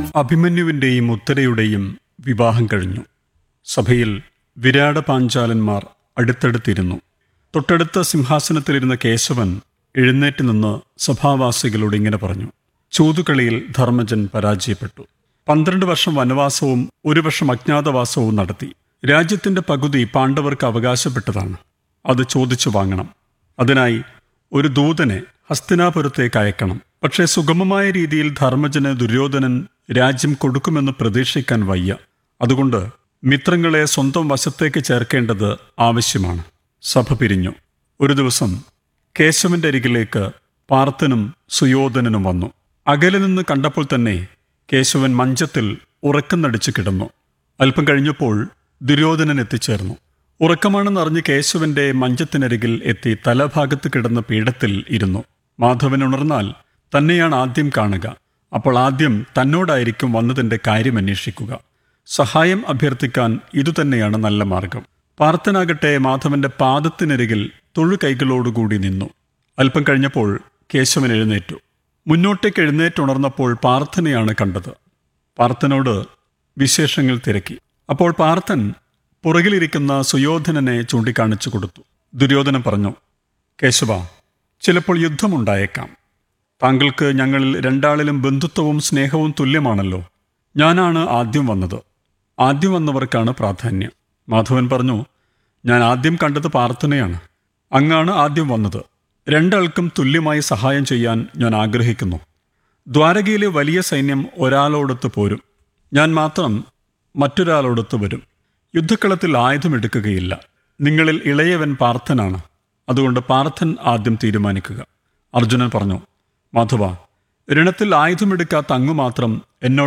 അഭിമന്യുവിൻ്റെയും ഉത്തരയുടെയും വിവാഹം കഴിഞ്ഞു സഭയിൽ വിരാട പാഞ്ചാലന്മാർ അടുത്തടുത്തിരുന്നു തൊട്ടടുത്ത സിംഹാസനത്തിലിരുന്ന കേശവൻ എഴുന്നേറ്റ് നിന്ന് സഭാവാസികളോട് ഇങ്ങനെ പറഞ്ഞു ചൂതുകളിയിൽ ധർമ്മജൻ പരാജയപ്പെട്ടു പന്ത്രണ്ട് വർഷം വനവാസവും ഒരു വർഷം അജ്ഞാതവാസവും നടത്തി രാജ്യത്തിന്റെ പകുതി പാണ്ഡവർക്ക് അവകാശപ്പെട്ടതാണ് അത് ചോദിച്ചു വാങ്ങണം അതിനായി ഒരു ദൂതനെ ഹസ്തിനാപുരത്തേക്ക് അയക്കണം പക്ഷേ സുഗമമായ രീതിയിൽ ധർമ്മജന് ദുര്യോധനൻ രാജ്യം കൊടുക്കുമെന്ന് പ്രതീക്ഷിക്കാൻ വയ്യ അതുകൊണ്ട് മിത്രങ്ങളെ സ്വന്തം വശത്തേക്ക് ചേർക്കേണ്ടത് ആവശ്യമാണ് സഭ പിരിഞ്ഞു ഒരു ദിവസം കേശവന്റെ അരികിലേക്ക് പാർത്ഥനും സുയോധനനും വന്നു അകലെ നിന്ന് കണ്ടപ്പോൾ തന്നെ കേശവൻ മഞ്ചത്തിൽ ഉറക്കം നടിച്ചു കിടന്നു അല്പം കഴിഞ്ഞപ്പോൾ ദുര്യോധനൻ എത്തിച്ചേർന്നു ഉറക്കമാണെന്നറിഞ്ഞ് കേശവന്റെ മഞ്ചത്തിനരികിൽ എത്തി തലഭാഗത്ത് കിടന്ന പീഠത്തിൽ ഇരുന്നു മാധവൻ ഉണർന്നാൽ തന്നെയാണ് ആദ്യം കാണുക അപ്പോൾ ആദ്യം തന്നോടായിരിക്കും വന്നതിന്റെ കാര്യം അന്വേഷിക്കുക സഹായം അഭ്യർത്ഥിക്കാൻ ഇതുതന്നെയാണ് നല്ല മാർഗം പാർത്ഥനാകട്ടെ മാധവന്റെ പാദത്തിനരികിൽ തൊഴു കൈകളോടുകൂടി നിന്നു അല്പം കഴിഞ്ഞപ്പോൾ കേശവൻ എഴുന്നേറ്റു മുന്നോട്ടേക്ക് എഴുന്നേറ്റുണർന്നപ്പോൾ പാർത്ഥനെയാണ് കണ്ടത് പാർത്ഥനോട് വിശേഷങ്ങൾ തിരക്കി അപ്പോൾ പാർത്ഥൻ പുറകിലിരിക്കുന്ന സുയോധനനെ ചൂണ്ടിക്കാണിച്ചു കൊടുത്തു ദുര്യോധനൻ പറഞ്ഞു കേശവ ചിലപ്പോൾ യുദ്ധമുണ്ടായേക്കാം താങ്കൾക്ക് ഞങ്ങളിൽ രണ്ടാളിലും ബന്ധുത്വവും സ്നേഹവും തുല്യമാണല്ലോ ഞാനാണ് ആദ്യം വന്നത് ആദ്യം വന്നവർക്കാണ് പ്രാധാന്യം മാധവൻ പറഞ്ഞു ഞാൻ ആദ്യം കണ്ടത് പാർത്ഥനെയാണ് അങ്ങാണ് ആദ്യം വന്നത് രണ്ടാൾക്കും തുല്യമായി സഹായം ചെയ്യാൻ ഞാൻ ആഗ്രഹിക്കുന്നു ദ്വാരകയിലെ വലിയ സൈന്യം ഒരാളോടൊത്ത് പോരും ഞാൻ മാത്രം മറ്റൊരാളോടൊത്ത് വരും യുദ്ധക്കളത്തിൽ ആയുധമെടുക്കുകയില്ല നിങ്ങളിൽ ഇളയവൻ പാർത്ഥനാണ് അതുകൊണ്ട് പാർത്ഥൻ ആദ്യം തീരുമാനിക്കുക അർജുനൻ പറഞ്ഞു മാധവ രണത്തിൽ ആയുധമെടുക്കാത്ത അങ്ങ് മാത്രം എന്നോട്